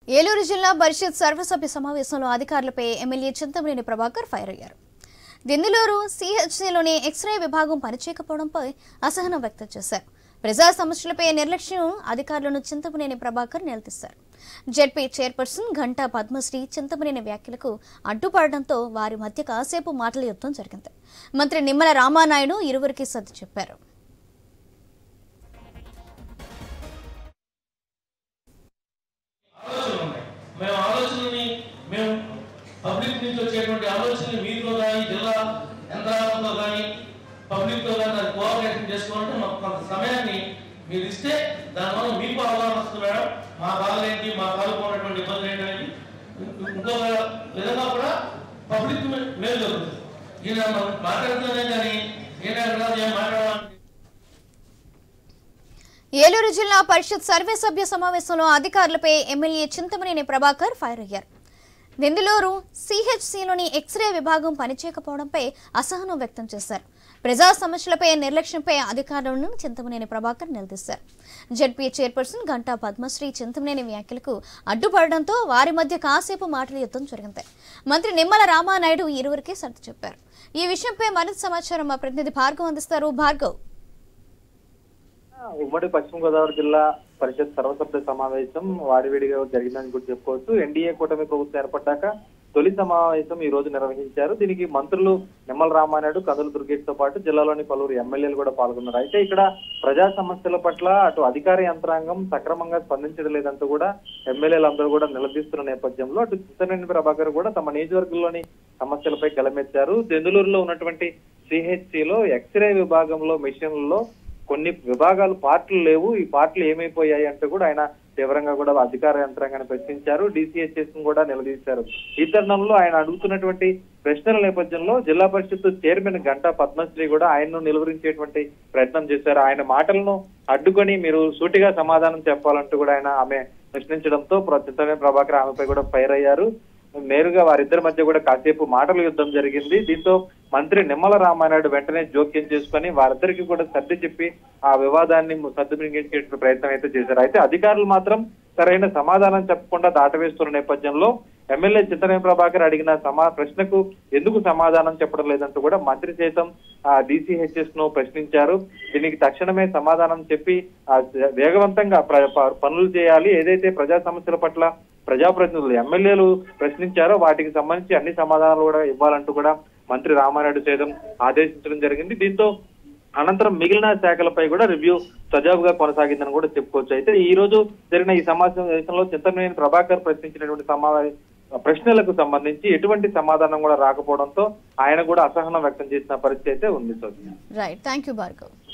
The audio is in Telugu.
ఏలూరు జిల్లా పరిషత్ సర్వసభ్య సమావేశంలో అధికారులపై ఎమ్మెల్యే చింతమనేని ప్రభాకర్ ఫైర్ అయ్యారు దిందులూరు సిహెచ్సిలోని ఎక్స్రే విభాగం పనిచేయకపోవడంపై అసహనం వ్యక్తం చేశారు ప్రజా సమస్యలపై నిర్లక్ష్యం అధికారులను చింతమనేని ప్రభాకర్ నిలదీశారు జెడ్పీ చైర్పర్సన్ ఘంటా పద్మశ్రీ చింతమనేని వ్యాఖ్యలకు అడ్డుపడడంతో వారి మధ్య కాసేపు మాటల యుద్ధం జరిగింది మంత్రి నిమ్మల రామానాయుడు ఇరువురికి సర్ది చెప్పారు ఆలోచనలు ఉన్నాయి మేము ఆలోచనని మేము పబ్లిక్ నుంచి వచ్చేటువంటి ఆలోచనని మీతో కానీ జిల్లా యంత్రాంగంతో కానీ పబ్లిక్తో కానీ అది కోఆపరేషన్ చేసుకోవాలంటే మాకు కొంత సమయాన్ని మీరు ఇస్తే దానివల్ల మీకు అవగాహన వస్తుంది మేడం మా బాధలు ఏంటి మా కాలుకు ఉన్నటువంటి ఇబ్బందులు ఏంటి అనేది ఇంకొక విధంగా కూడా పబ్లిక్ మేలు జరుగుతుంది ఈయన మాట్లాడుతూనే కానీ ఏంటంటే ఏం మాట్లాడాలని ఏలూరు జిల్లా పరిషత్ సర్వే సభ్య సమావేశంలో అధికారులపై ఎమ్మెల్యే చింతమనేని ప్రభాకర్ ఫైర్ అయ్యారు నిందులూరు సిహెచ్సిలోని ఎక్స్రే విభాగం పనిచేయకపోవడంపై అసహనం వ్యక్తం చేశారు ప్రజా సమస్యలపై నిర్లక్ష్యంపై అధికారులను చింతమనేని ప్రభాకర్ నిలదీశారు జడ్పీ చైర్పర్సన్ గంటా పద్మశ్రీ చింతమనేని వ్యాఖ్యలకు అడ్డుపడడంతో వారి మధ్య కాసేపు మాటల యుద్ధం జరిగింది మంత్రి నిమ్మల రామానాయుడు ఇరువురికి సర్ది చెప్పారు ఈ విషయంపై మరింత సమాచారం మా ప్రతినిధి భార్గవ్ అందిస్తారు భార్గవ్ ఉమ్మడి పశ్చిమ గోదావరి జిల్లా పరిషత్ సర్వసభ్య సమావేశం వాడివేడిగా జరిగిందని కూడా చెప్పుకోవచ్చు ఎన్డీఏ కూటమి ప్రభుత్వం ఏర్పడ్డాక తొలి సమావేశం ఈ రోజు నిర్వహించారు దీనికి మంత్రులు నిమ్మల రామానాయుడు కందుల దుర్గేష్ తో పాటు జిల్లాలోని పలువురు ఎమ్మెల్యేలు కూడా పాల్గొన్నారు అయితే ఇక్కడ ప్రజా సమస్యల పట్ల అటు అధికార యంత్రాంగం సక్రమంగా స్పందించడం లేదంటూ కూడా ఎమ్మెల్యేలు అందరూ కూడా నిలదీస్తున్న నేపథ్యంలో అటు చిత్తనేని ప్రభాకర్ కూడా తమ నియోజకవర్గంలోని సమస్యలపై గలమెత్తారు దెందులూరులో ఉన్నటువంటి సిహెచ్సి లో ఎక్స్రే విభాగంలో మిషన్లలో కొన్ని విభాగాలు పార్ట్లు లేవు ఈ పార్ట్లు ఏమైపోయాయి అంటూ కూడా ఆయన తీవ్రంగా కూడా అధికార యంత్రాంగాన్ని ప్రశ్నించారు డిసిహెచ్ఎస్ కూడా నిలదీశారు ఈ తరుణంలో ఆయన అడుగుతున్నటువంటి ప్రశ్నల నేపథ్యంలో జిల్లా పరిషత్ చైర్మన్ గంటా పద్మశ్రీ కూడా ఆయన్ను నిలువరించేటువంటి ప్రయత్నం చేశారు ఆయన మాటలను అడ్డుకొని మీరు సూటిగా సమాధానం చెప్పాలంటూ కూడా ఆయన ఆమె ప్రశ్నించడంతో చిత్తమే ప్రభాకర్ ఆమెపై కూడా ఫైర్ అయ్యారు నేరుగా వారిద్దరి మధ్య కూడా కాసేపు మాటల యుద్ధం జరిగింది దీంతో మంత్రి నిమ్మల రామానాయుడు వెంటనే జోక్యం చేసుకొని వారిద్దరికి కూడా సర్ది చెప్పి ఆ వివాదాన్ని సర్దుమింగించే ప్రయత్నం అయితే చేశారు అయితే అధికారులు మాత్రం సరైన సమాధానం చెప్పకుండా దాటవేస్తున్న నేపథ్యంలో ఎమ్మెల్యే చిత్తరేం ప్రభాకర్ అడిగిన సమా ప్రశ్నకు ఎందుకు సమాధానం చెప్పడం లేదంటూ కూడా మంత్రి సైతం ఆ డిసిహెచ్ఎస్ ను ప్రశ్నించారు దీనికి తక్షణమే సమాధానం చెప్పి ఆ వేగవంతంగా ప్ర- ప- పనులు చేయాలి ఏదైతే ప్రజా సమస్యల పట్ల ప్రజాప్రతినిధులు ఎమ్మెల్యేలు ప్రశ్నించారో వాటికి సంబంధించి అన్ని సమాధానాలు కూడా ఇవ్వాలంటూ కూడా మంత్రి రామానాయుడు సైతం ఆదేశించడం జరిగింది దీంతో అనంతరం మిగిలిన శాఖలపై కూడా రివ్యూ సజావుగా కొనసాగిందని కూడా చెప్పుకోవచ్చు అయితే ఈ రోజు జరిగిన ఈ సమావేశంలో చింతమనేని ప్రభాకర్ ప్రశ్నించినటువంటి సమావేశ ప్రశ్నలకు సంబంధించి ఎటువంటి సమాధానం కూడా రాకపోవడంతో ఆయన కూడా అసహనం వ్యక్తం చేసిన పరిస్థితి అయితే ఉంది సోదరి రైట్ థ్యాంక్ యూ భార్గవ్